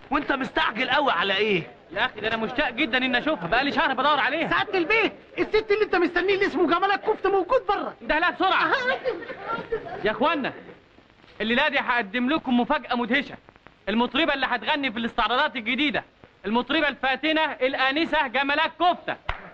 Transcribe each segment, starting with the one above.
وانت مستعجل قوي على ايه يا اخي ده انا مشتاق جدا اني اشوفها بقالي شهر بدور عليها سعادة البيت الست اللي انت مستنيه اللي اسمه جمالك كفته موجود بره ده لا بسرعه يا اخوانا الليله دي هقدم لكم مفاجاه مدهشه المطربه اللي هتغني في الاستعراضات الجديده المطربه الفاتنه الانسه جمالات كفته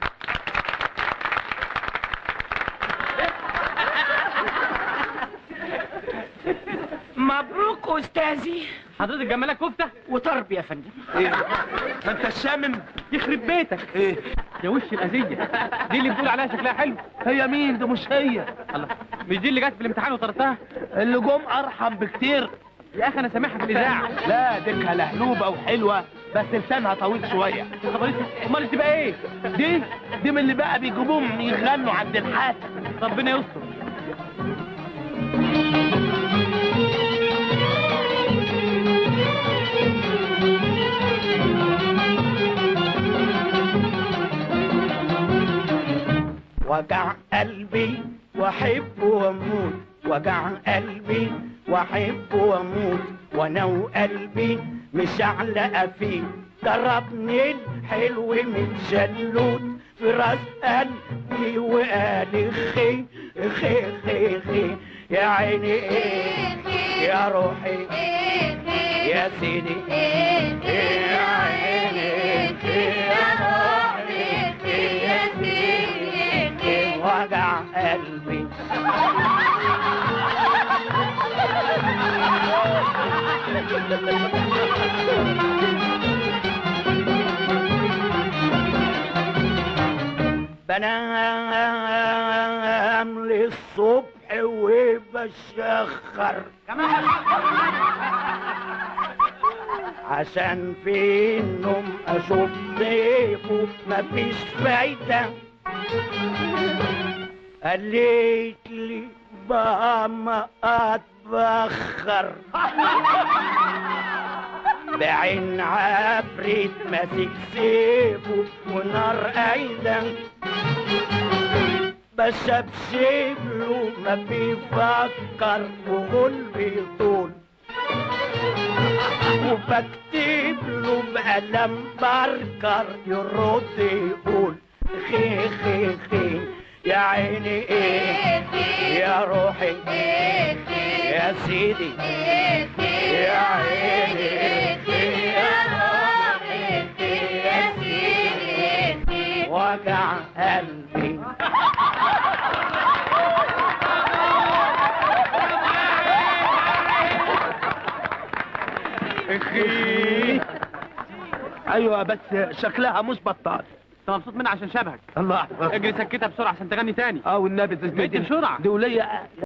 مبروك استاذي حضرتك جمالات كفته وطرب يا فندم ايه ما انت الشامم يخرب بيتك ايه يا وش الاذيه دي اللي بتقول عليها شكلها حلو هي مين دي مش هي الله مش دي اللي جت في الامتحان وطردتها اللي جم ارحم بكتير يا اخي انا سامعها في الاذاعه لا ديكها لهلوبه وحلوه بس لسانها طويل شويه امال تبقى ايه دي دي من اللي بقى بيجيبوهم يغنوا عند الحاكم ربنا يستر وجع قلبي واحب واموت وجع قلبي واحب واموت وانا وقلبي مش علقه فيه ضربني الحلو من شلوت في راس قلبي وقال خي خي خي خي يا عيني ايه يا روحي يا سيدي يا عيني يا روحي يا سيدي وجع قلبي بنام للصبح وبشخر عشان في النوم اشوف ضيفه مفيش فايده قالت لي بقى ما اتبخر بعين عفريت ماسك سيفه ونار قايده بشبشب له ما بيفكر وغل بيطول وبكتب له بقلم بركر يرد يقول خي خي خي يا عيني ايه يا روحي يا سيدي يا عيني ايه يا روحي يا سيدي وجع قلبي اخي ايوه بس شكلها مش بطال انت مبسوط منها عشان شبهك الله اكبر اجري سكتها بسرعه عشان تغني تاني اه والنبي تثبت بسرعة. دي ولية